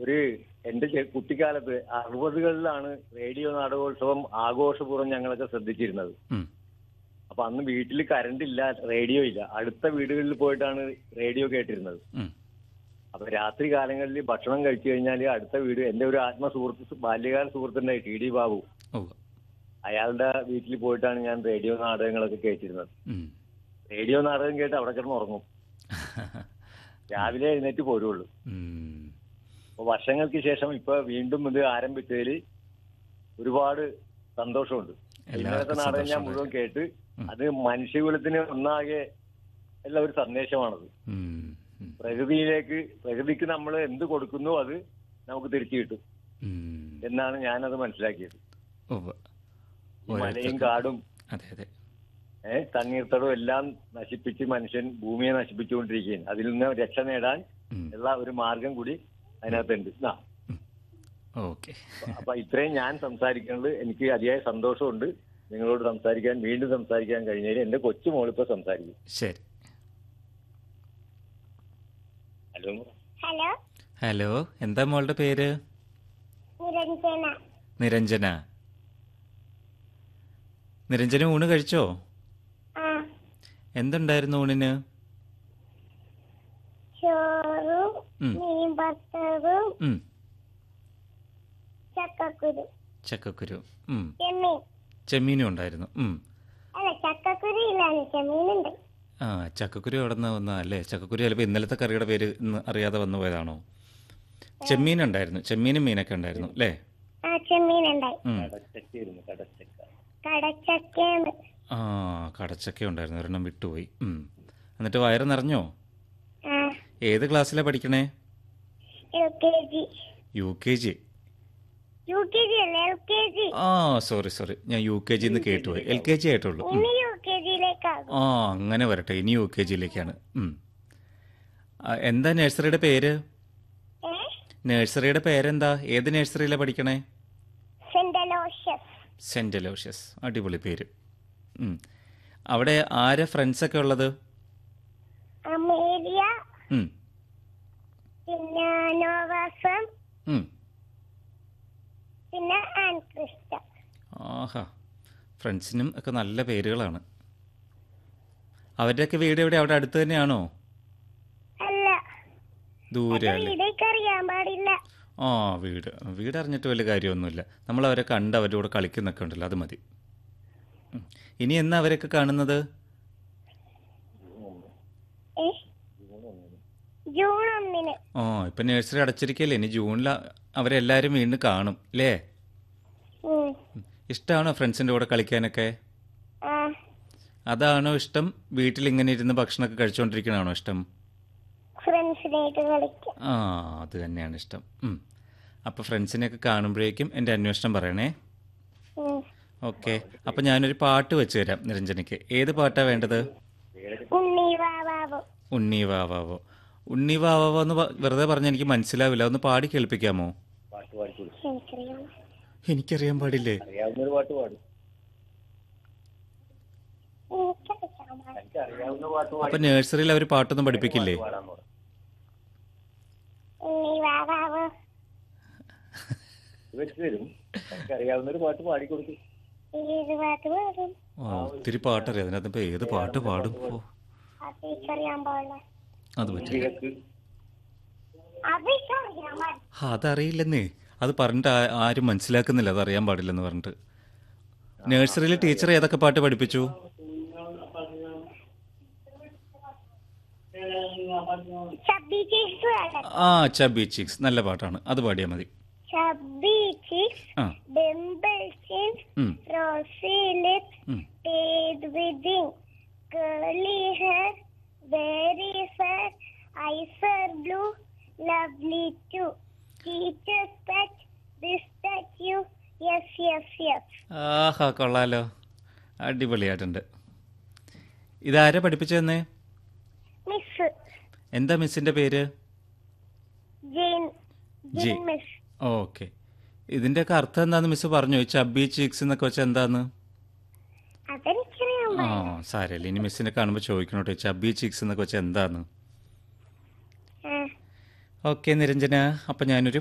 ഒരു എന്റെ ചെ- കുട്ടിക്കാലത്ത് അറുപതുകളിലാണ് റേഡിയോ നാടകോത്സവം ആഘോഷപൂർവ്വം ഞങ്ങളൊക്കെ ശ്രദ്ധിച്ചിരുന്നത് ഉം. അപ്പൊ അന്ന് വീട്ടിൽ കറണ്ട് ഇല്ല റേഡിയോ ഇല്ല അടുത്ത വീടുകളിൽ പോയിട്ടാണ് റേഡിയോ കേട്ടിരുന്നത് ഉം. അപ്പൊ രാത്രി കാലങ്ങളിൽ ഭക്ഷണം കഴിച്ചു കഴിഞ്ഞാൽ അടുത്ത വീട് എന്റെ ഒരു ആത്മ സുഹൃത്ത് ബാല്യകാല സുഹൃത്തുണ്ടായി ടി ഡി ബാബു ഉവ്വ്. അയാളുടെ വീട്ടിൽ പോയിട്ടാണ് ഞാൻ റേഡിയോ നാടകങ്ങളൊക്കെ കേട്ടിരുന്നത് ഉം. റേഡിയോ നാടകം കേട്ട് അവിടെ കിടന്ന് ഉറങ്ങും രാവിലെ എഴുന്നേറ്റ് പോരുള്ളൂ ഉം. അപ്പൊ വർഷങ്ങൾക്ക് ശേഷം ഇപ്പൊ വീണ്ടും ഇത് ആരംഭിച്ചതിൽ ഒരുപാട് സന്തോഷമുണ്ട് ഇന്നലത്തെ എല്ലാവർക്കും നാടകം ഞാൻ സന്തോഷം മുഴുവൻ കേട്ട് ഉം. അത് മനുഷ്യകുലത്തിന് ഒന്നാകെ ഉള്ള ഒരു സന്ദേശമാണത് ഉം. ഉം. പ്രകൃതിയിലേക്ക് പ്രകൃതിക്ക് നമ്മൾ എന്ത് കൊടുക്കുന്നു അത് നമുക്ക് തിരിച്ചു കിട്ടും ഉം. എന്നാണ് ഞാനത് മനസ്സിലാക്കിയത് ഉവ്വ്. ഈ മലയും ഓരോരുത്തർക്കും- കാടും അതെ അതെ ഏഹ് തണ്ണീർത്തടവും എല്ലാം നശിപ്പിച്ച് മനുഷ്യൻ ഭൂമിയെ നശിപ്പിച്ചുകൊണ്ടിരിക്കുകയാണ് അതിൽ നിന്ന് രക്ഷ നേടാൻ ഉം. ഉള്ള ഒരു മാർഗം കൂടി അതിനകത്തുണ്ട് ആ ഓക്കെ അപ്പൊ ഇത്രയും ഞാൻ സംസാരിക്കുന്നത് എനിക്ക് അതിയായ സന്തോഷമുണ്ട് നിങ്ങളോട് സംസാരിക്കാൻ വീണ്ടും സംസാരിക്കാൻ കഴിഞ്ഞതിൽ എന്റെ കൊച്ചുമോളിപ്പോ സംസാരിക്കും ശരി ഹലോ ഹലോ ഹലോ എന്താ മോളുടെ പേര് നിരഞ്ജന നിരഞ്ജന നിരഞ്ജന ഊണ് കഴിച്ചോ ആ എന്തുണ്ടായിരുന്നു ഊണിന് ചോറും ഉം. മീൻ വറുത്തതും ഉം. ചക്കക്കുരു ചക്കക്കുരു ഉം. ചെമ്മീൻ ചെമ്മീനും ഉണ്ടായിരുന്നു ഉം. അല്ല ചക്കക്കുരു ഇല്ലാന്ന് ചെമ്മീനുണ്ട് ആ ചക്കക്കുരു എവിടെ നിന്ന് വന്ന അല്ലേ ചക്കക്കുരു ചിലപ്പോൾ ഇന്നലത്തെ കറിയുടെ പേര് ഇന്ന് അറിയാതെ വന്നു പോയതാണോ ചെമ്മീൻ ഉണ്ടായിരുന്നു ചെമ്മീനും മീനൊക്കെ ഉണ്ടായിരുന്നു അല്ലേ ആ ചെമ്മീൻ ഉണ്ടായി ഉം. കടച്ചക്കയായിരുന്നു കടച്ചക്ക കടച്ചക്കയുണ്ട് ആ കടച്ചക്ക ഉണ്ടായിരുന്നു ഒരെണ്ണം വിട്ടുപോയി ഉം. എന്നിട്ട് വയറ് നിറഞ്ഞോ ആ ഏത് ക്ലാസ്സിലാണ് പഠിക്കണേ L K G U K G U K G അല്ല എൽ കെ ജി ആ സോറി സോറി ഞാൻ യു കെ ജിന്ന് കേട്ടുപോയി എൽ കെ ജി ആയിട്ടുള്ളൂ ഉം. ഇനി യു കെ ജിയിലേക്കാകും ആ അങ്ങനെ വരട്ടെ ഇനി യു കെ ജിയിലേക്കാണ് ഉം. ആ, എന്താ നഴ്സറിയുടെ പേര് ഏ നഴ്സറിയുടെ പേരെന്താ ഏത് നഴ്സറിയിലാണ് പഠിക്കണേ സെന്റ് അലോഷ്യസ് സെന്റ് അലോഷ്യസ് അടിപൊളി പേര് ഉം. അവിടെ ആരെ ഫ്രണ്ട്സൊക്കെ ഉള്ളത് അമേലിയ ഉം. പിന്നെ നോവാസം ഉം. പിന്നെ ആൻ ക്രിസ്റ്റ ആഹാ ഫ്രണ്ട്സിനും ഒക്കെ നല്ല പേരുകളാണ് അവരുടെയൊക്കെ വീട് എവിടെ അവിടെ അടുത്ത് തന്നെയാണോ അല്ല ദൂരെ അല്ലേ വീടേക്ക് അറിയാൻ പാടില്ല ആ വീട് വീട് അറിഞ്ഞിട്ട് വലിയ കാര്യമൊന്നുമില്ല നമ്മൾ അവരെ കണ്ട് അവരുടെ കൂടെ കളിക്കുന്നൊക്കെ ഉണ്ടല്ലോ അത് മതി ഉം. ഇനി എന്നാ അവരൊക്കെ കാണുന്നത് ഏ ജൂൺ ഒന്നിന് ആ ഇപ്പം നഴ്സറി അടച്ചിരിക്കല്ലേ ഇനി ജൂണിൽ അവരെല്ലാവരും വീണ്ടും കാണും അല്ലേ ഉം. ഇഷ്ടമാണോ ഫ്രണ്ട്സിൻ്റെ കൂടെ കളിക്കാനൊക്കെ ആ അതാണോ ഇഷ്ടം വീട്ടിൽ ഇങ്ങനെ ഇരുന്ന് ഭക്ഷണമൊക്കെ കഴിച്ചുകൊണ്ടിരിക്കണാണോ ഇഷ്ടം ഫ്രണ്ട്സിനായിട്ട് കളിക്കാം ആ അത് തന്നെയാണ് ഇഷ്ടം ഉം. അപ്പോൾ ഫ്രണ്ട്സിനെയൊക്കെ കാണുമ്പോഴേക്കും എൻ്റെ അന്വേഷണം പറയണേ ഉം. ഓക്കെ അപ്പം ഞാനൊരു പാട്ട് വെച്ച് തരാം നിരഞ്ജനയ്ക്ക് ഏത് പാട്ടാണ് വേണ്ടത് ഉണ്ണി വാവാവോ ഉണ്ണി വാവാവോ ഉണ്ണി വാവാവോ എന്ന് പ- വെറുതെ പറഞ്ഞാൽ എനിക്ക് മനസ്സിലാവില്ല ഒന്ന് പാടി കേൾപ്പിക്കാമോ പാട്ട് പാടി കൊടുക്കും എനിക്കറിയാം എനിക്കറിയാൻ പാടില്ലേ അറിയാവുന്ന ഒരു പാട്ട് പാടും എനിക്കറിയാം എനിക്ക് അറിയാവുന്ന പാട്ട് അപ്പൊ നഴ്സറിയിൽ അവർ പാട്ടൊന്നും പഠിപ്പിക്കില്ലേ പാടാൻ പറ ഉണ്ണി വാവാവോ ഇത് വെച്ച് തരും എനിക്ക് അറിയാവുന്ന ഒരു പാട്ട് പാടിക്കൊടുക്കും ഏത് പാട്ട് പാടും ഓ ഒത്തിരി പാട്ടറിയാം അതിനകത്ത് ഇപ്പൊ ഏത് പാട്ട് പാടും ഓ അത് എനിക്കറിയാൻ പാടില്ല അത് പറ്റില്ല കിഴക്ക് അത് എനിക്കറിയാൻ പാടില്ല ആ, അതറിയില്ലെന്നേ അത് പറഞ്ഞിട്ട് ആ- ആരും മനസ്സിലാക്കുന്നില്ല അത് അറിയാൻ പാടില്ലെന്ന് പറഞ്ഞിട്ട് നഴ്സറിയിൽ ടീച്ചർ ഏതൊക്കെ പാട്ട് പഠിപ്പിച്ചു ചബ്ബി ചിക്സ് പാടാം ആ ചബി ചിക്സ് നല്ല പാട്ടാണ് അത് പാടിയാൽ മതി chubby cheeks ah dimple chin ഉം, റോസി ലിപ്സ് ഉം. paid within curly hair, very fair, eyes are blue, lovely too. Teacher's pet, this that you, yes, yes, yes. ആഹാ കൊള്ളാലോ അടിപൊളിയായിട്ടുണ്ട് ഇതാരാ പഠിപ്പിച്ചതെന്നേ Miss എന്താ മിസ്സിന്റെ പേര് Jane, Jane. Jane Miss. Okay ഇതിന്റെയൊക്കെ അർത്ഥം എന്താന്ന് മിസ് പറഞ്ഞു ഈ ചബി ചിക്സ് എന്നൊക്കെ വെച്ചാൽ എന്താന്ന് അതെനിക്കറിയാൻ ആ പാടില്ല. സാരല്ല ഇനി മിസ്സിനെ കാണുമ്പോൾ ചോദിക്കണോട്ടെ ചബി ചിക്സ് എന്നൊക്കെ വെച്ചാൽ എന്താന്ന് ആ ഓക്കെ നിരഞ്ജന അപ്പം ഞാനൊരു